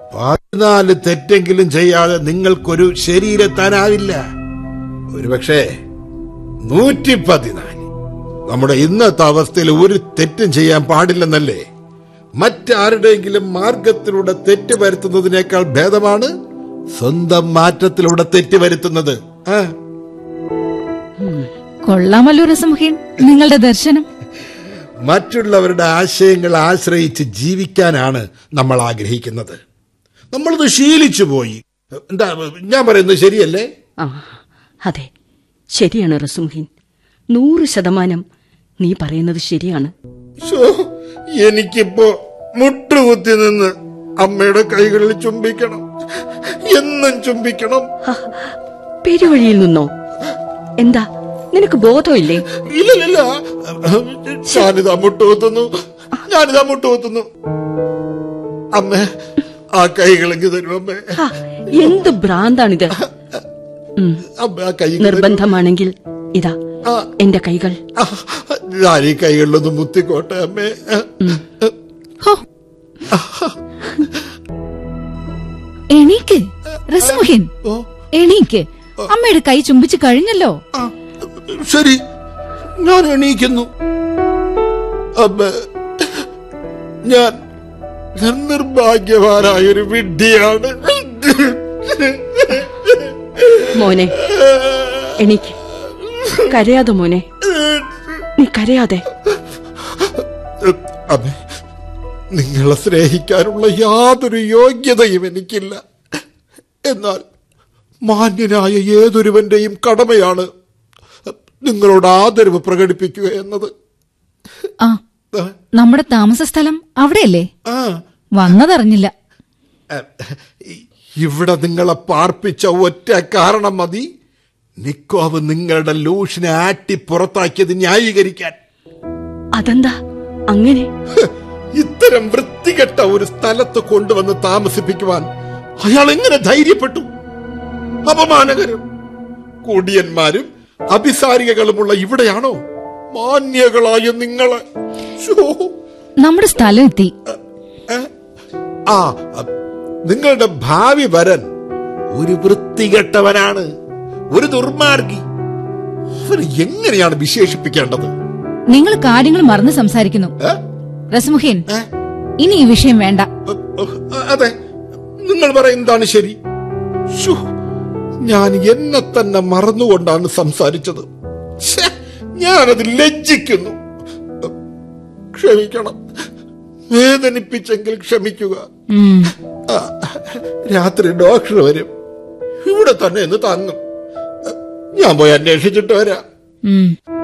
പതിനാല് തെറ്റെങ്കിലും ചെയ്യാതെ നിങ്ങൾക്കൊരു ശരീരത്താനാവില്ല ഒരുപക്ഷേ നൂറ്റി പതിനാല് നമ്മുടെ ഇന്നത്തെ അവസ്ഥയിൽ ഒരു തെറ്റും ചെയ്യാൻ പാടില്ലെന്നല്ലേ മറ്റാരുടെയെങ്കിലും മാർഗത്തിലൂടെ തെറ്റ് വരുത്തുന്നതിനേക്കാൾ ഭേദമാണ് സ്വന്തം മാറ്റത്തിലൂടെ തെറ്റ് വരുത്തുന്നത് ആ കൊള്ളാമല്ലോ രസമുഖീൻ നിങ്ങളുടെ ദർശനം മറ്റുള്ളവരുടെ ആശയങ്ങൾ ആശ്രയിച്ച് ജീവിക്കാനാണ് നമ്മൾ ആഗ്രഹിക്കുന്നത് നമ്മളത് ശീലിച്ചു പോയി എന്താ ഞാൻ പറയുന്നത് ശരിയല്ലേ ആ അതെ ശരിയാണ് റസുംഹീൻ നൂറ് ശതമാനം നീ പറയുന്നത് ശരിയാണ് ശോ, എനിക്കിപ്പോ മുട്ടുകുത്തി നിന്ന് അമ്മയുടെ കൈകളിൽ ചുംബിക്കണം എന്നും ചുംബിക്കണം ഹ, പെരുവഴിയിൽ നിന്നോ എന്താ നിനക്ക് ബോധമില്ലേ ഇല്ലല്ല ഞാനിതാ മുട്ടുകുത്തുന്നു ഞാനിതാ മുട്ടുകുത്തുന്നു അമ്മ ആ കൈകളെങ്കിൽ തരും അമ്മേ ഹ, എന്ത് ഭ്രാന്താണിത് ഉം, അമ്മ ആ കൈ നിർബന്ധമാണെങ്കിൽ ഇതാ ആ. എന്റെ കൈകൾ ഞാൻ ഈ കൈകളിലൊന്ന് മുത്തിക്കോട്ടെ അമ്മേ ഹോ എണീക്ക് രസമുഖീൻ ഓ എണീക്ക് അമ്മയുടെ കൈ ചുംബിച്ചു കഴിഞ്ഞല്ലോ ആ, ശരി ഞാൻ എണീക്കുന്നു അമ്മ ഞാൻ ഞാൻ നിർഭാഗ്യവാനായൊരു വിഡ്ഢിയാണ് മോനെ എനിക്ക് കരയാതെ മോനെ നീ കരയാതെ അമ്മ നിങ്ങളെ സ്നേഹിക്കാനുള്ള യാതൊരു യോഗ്യതയും എനിക്കില്ല എന്നാൽ മാന്യനായ ഏതൊരുവന്റെയും കടമയാണ് നിങ്ങളോട് ആദരവ് പ്രകടിപ്പിക്കുക എന്നത് ആ ആ, നമ്മുടെ താമസ സ്ഥലം അവിടെയല്ലേ ആ വന്നതറിഞ്ഞില്ല ഇവിടെ നിങ്ങളെ പാർപ്പിച്ച ഒറ്റ കാരണം മതി നിക്കോവ് നിങ്ങളുടെ ലൂഷിനെ ആട്ടി പുറത്താക്കിയത് ന്യായീകരിക്കാൻ അതെന്താ അങ്ങനെ ഹ്, ഇത്തരം വൃത്തികെട്ട ഒരു സ്ഥലത്ത് കൊണ്ടുവന്ന് താമസിപ്പിക്കുവാൻ അയാൾ എങ്ങനെ ധൈര്യപ്പെട്ടു അപമാനകരം കുടിയന്മാരും അഭിസാരികകളുമുള്ള ഇവിടെയാണോ മാന്യകളായ നിങ്ങളെ ശോ. നമ്മുടെ സ്ഥലം എത്തി ഏ? ആ അ, നിങ്ങളുടെ ഭാവി വരൻ ഒരു വൃത്തികെട്ടവനാണ് ഒരു ദുർമാർഗി അവന് എങ്ങനെയാണ് വിശേഷിപ്പിക്കേണ്ടത് നിങ്ങൾ കാര്യങ്ങൾ മറന്ന് സംസാരിക്കുന്നു ഏ? രസമുഖീൻ ഏ? ഇനി ഈ വിഷയം വേണ്ട അ, അ, അതെ നിങ്ങൾ പറയുന്നതാണ് ശരി ശ്ശോ, ഞാൻ എന്നെ തന്നെ മറന്നുകൊണ്ടാണ് സംസാരിച്ചത് ശ്ശേ, ഞാനത് ലജ്ജിക്കുന്നു ക്ഷമിക്കണം വേദനിപ്പിച്ചെങ്കിൽ ക്ഷമിക്കുക ഉം. ആ, രാത്രി ഡോക്ടർ വരും ഇവിടെ തന്നെ ഇന്ന് തങ്ങും ഞാൻ പോയി അന്വേഷിച്ചിട്ട് വരാം ഉം.